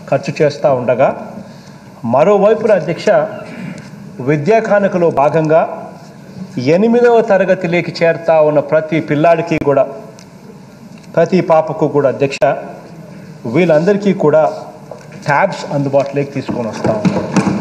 ఖర్చు చేస్తూ ఉండగా మరోవైపున అధ్యక్ష విద్యా కానుకలో భాగంగా ఎనిమిదవ తరగతిలోకి చేరుతా ఉన్న ప్రతి పిల్లాడికి కూడా ప్రతి పాపకు కూడా అధ్యక్ష వీళ్ళందరికీ కూడా ట్యాబ్స్ అందుబాటులోకి తీసుకొని వస్తూ ఉన్నారు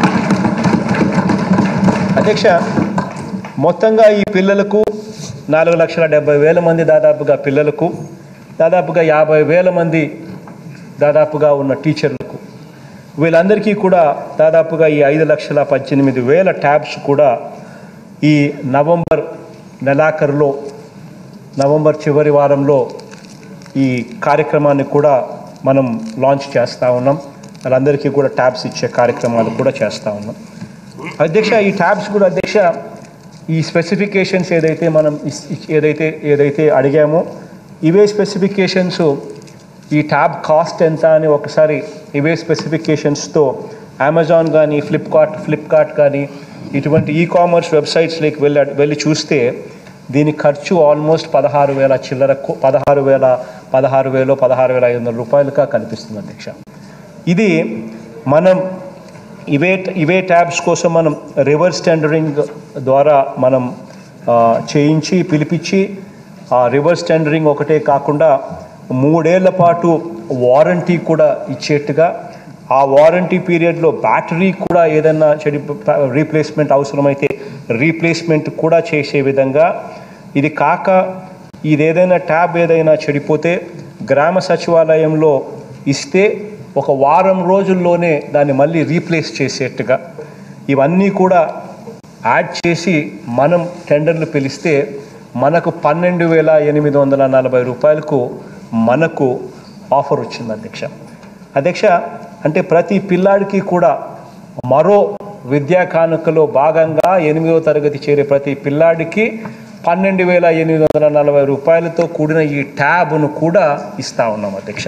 అధ్యక్ష మొత్తంగా ఈ పిల్లలకు నాలుగు లక్షల డెబ్బై వేల మంది దాదాపుగా పిల్లలకు దాదాపుగా యాభై వేల మంది దాదాపుగా ఉన్న టీచర్లకు వీళ్ళందరికీ కూడా దాదాపుగా ఈ ఐదు లక్షల పద్దెనిమిది వేల ట్యాబ్స్ కూడా ఈ నవంబర్ నెలాఖరులో నవంబర్ చివరి వారంలో ఈ కార్యక్రమాన్ని కూడా మనం లాంచ్ చేస్తూ ఉన్నాం వాళ్ళందరికీ కూడా ట్యాబ్స్ ఇచ్చే కార్యక్రమాలు కూడా చేస్తూ ఉన్నాం అధ్యక్ష ఈ ట్యాబ్స్ కూడా అధ్యక్ష ఈ స్పెసిఫికేషన్స్ ఏదైతే మనం ఇస్- ఇచ్- ఏదైతే ఏదైతే అడిగామో ఇవే స్పెసిఫికేషన్స్ ఈ ట్యాబ్ కాస్ట్ ఎంత అని ఒకసారి ఇవే స్పెసిఫికేషన్స్తో అమెజాన్ కానీ ఫ్లిప్కార్ట్ ఫ్లిప్కార్ట్ కానీ ఇటువంటి ఈ కామర్స్ వెబ్సైట్స్లోకి వెళ్ళి వెళ్ళి చూస్తే దీని ఖర్చు ఆల్మోస్ట్ పదహారు వేల చిల్లర కు- పదహారు వేల పదహారు వేలు పదహారు వేల ఐదు వందల రూపాయలుగా కనిపిస్తుంది అధ్యక్ష ఇది మనం ఇవే ఇవే ట్యాబ్స్ కోసం మనం రివర్స్ టెండరింగ్ ద్వారా మనం ఆ, చేయించి పిలిపించి ఆ రివర్స్ టెండరింగ్ ఒకటే కాకుండా మూడేళ్ల పాటు వారంటీ కూడా ఇచ్చేట్టుగా ఆ వారంటీ పీరియడ్లో బ్యాటరీ కూడా ఏదైనా చెడి రీప్లేస్మెంట్ అవసరమైతే రీప్లేస్మెంట్ కూడా చేసే విధంగా ఇది కాక ఇది ఏదైనా ట్యాబ్ ఏదైనా చెడిపోతే గ్రామ సచివాలయంలో ఇస్తే ఒక వారం రోజుల్లోనే దాన్ని మళ్ళీ రీప్లేస్ చేసేట్టుగా ఇవన్నీ కూడా యాడ్ చేసి మనం టెండర్లు పిలిస్తే మనకు పన్నెండు వేల ఎనిమిది వందల నలభై రూపాయలకు మనకు ఆఫర్ వచ్చింది అధ్యక్ష అధ్యక్ష అంటే ప్రతి పిల్లాడికి కూడా మరో విద్యా కానుకలో భాగంగా ఎనిమిదవ తరగతి చేరే ప్రతి పిల్లాడికి పన్నెండు వేల ఎనిమిది వందల నలభై రూపాయలతో కూడిన ఈ ట్యాబ్ను కూడా ఇస్తా ఉన్నాం అధ్యక్ష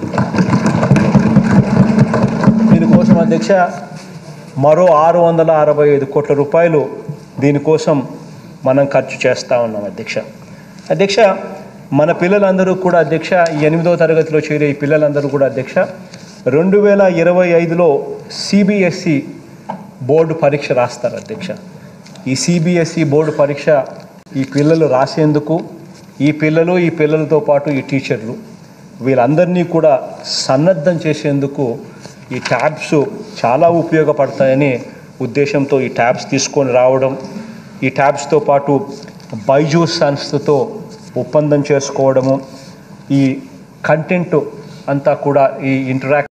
దీనికోసం అధ్యక్ష మరో ఆరు వందల అరవై ఐదు కోట్ల రూపాయలు దీనికోసం మనం ఖర్చు చేస్తూ ఉన్నాం అధ్యక్ష అధ్యక్ష మన పిల్లలందరూ కూడా అధ్యక్ష ఈ ఎనిమిదవ తరగతిలో చేరే ఈ పిల్లలందరూ కూడా అధ్యక్ష రెండు వేల ఇరవై ఐదులో సిబిఎస్ఈ బోర్డు పరీక్ష రాస్తారు అధ్యక్ష ఈ సిబిఎస్ఈ బోర్డు పరీక్ష ఈ పిల్లలు రాసేందుకు ఈ పిల్లలు ఈ పిల్లలతో పాటు ఈ టీచర్లు వీళ్ళందరినీ కూడా సన్నద్ధం చేసేందుకు ఈ ట్యాబ్స్ చాలా ఉపయోగపడతాయని ఉద్దేశంతో ఈ ట్యాబ్స్ తీసుకొని రావడం ఈ ట్యాబ్స్తో పాటు బైజూస్ సంస్థతో ఒప్పందం చేసుకోవడము ఈ కంటెంట్ అంతా కూడా ఈ ఇంటరాక్ట్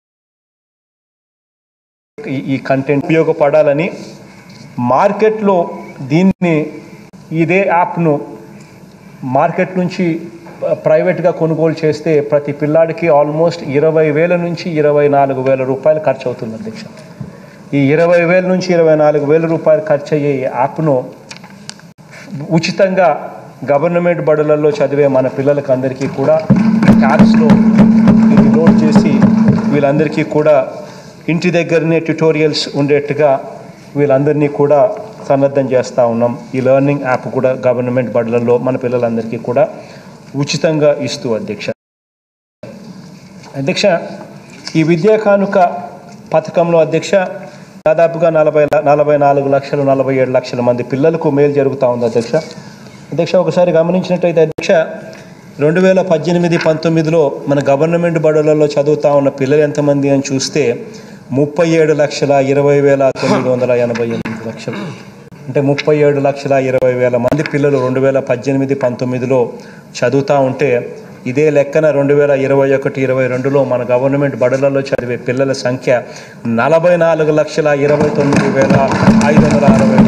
ఈ- ఈ కంటెంట్ ఉపయోగపడాలని మార్కెట్లో దీన్ని ఇదే యాప్ను మార్కెట్ నుంచి ప్రైవేట్గా కొనుగోలు చేస్తే ప్రతి పిల్లాడికి ఆల్మోస్ట్ ఇరవై వేల నుంచి ఇరవై నాలుగు వేల రూపాయలు ఖర్చు అవుతుంది అధ్యక్ష ఈ ఇరవై వేల నుంచి ఇరవై నాలుగు వేల రూపాయలు ఖర్చు అయ్యే ఈ యాప్ను ఉచితంగా గవర్నమెంట్ బడులలో చదివే మన పిల్లలకి అందరికీ కూడా ట్యాబ్స్లో ఇది లోడ్ చేసి వీళ్ళందరికీ కూడా ఇంటి దగ్గరనే ట్యుటోరియల్స్ ఉండేట్టుగా వీళ్ళందరినీ కూడా సన్నద్ధం చేస్తూ ఉన్నాం ఈ లెర్నింగ్ యాప్ కూడా గవర్నమెంట్ బడులలో మన పిల్లలందరికీ కూడా ఉచితంగా ఇస్తూ అధ్యక్ష అధ్యక్ష ఈ విద్యా కానుక పథకంలో అధ్యక్ష దాదాపుగా నలభై ల- నలభై నాలుగు లక్షలు నలభై ఏడు లక్షల మంది పిల్లలకు మేలు జరుగుతూ ఉంది అధ్యక్ష అధ్యక్ష ఒకసారి గమనించినట్టయితే అధ్యక్ష రెండు వేల పద్దెనిమిది పంతొమ్మిదిలో మన గవర్నమెంట్ బడులలో చదువుతా ఉన్న పిల్లలు ఎంతమంది అని చూస్తే ముప్పై ఏడు లక్షల ఇరవై వేల తొమ్మిది వందల ఎనభై ఎనిమిది లక్షలు అంటే ముప్పై ఏడు లక్షల ఇరవై వేల మంది పిల్లలు రెండు వేల పద్దెనిమిది పంతొమ్మిదిలో చదువుతూ ఉంటే ఇదే లెక్కన రెండు వేల ఇరవై ఒకటి ఇరవై రెండులో మన గవర్నమెంట్ బడులలో చదివే పిల్లల సంఖ్య నలభై నాలుగు లక్షల ఇరవై తొమ్మిది వేల ఐదు వందల అరవై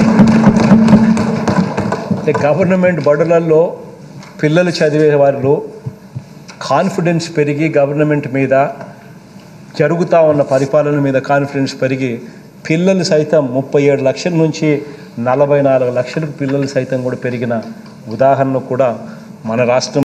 అంటే గవర్నమెంట్ బడులలో పిల్లలు చదివే వారిలో కాన్ఫిడెన్స్ పెరిగి గవర్నమెంట్ మీద జరుగుతూ ఉన్న పరిపాలన మీద కాన్ఫిడెన్స్ పెరిగి పిల్లలు సైతం ముప్పై ఏడు లక్షల నుంచి నలభై నాలుగు లక్షలకు పిల్లలు సైతం కూడా పెరిగిన ఉదాహరణ కూడా మన రాష్ట్రం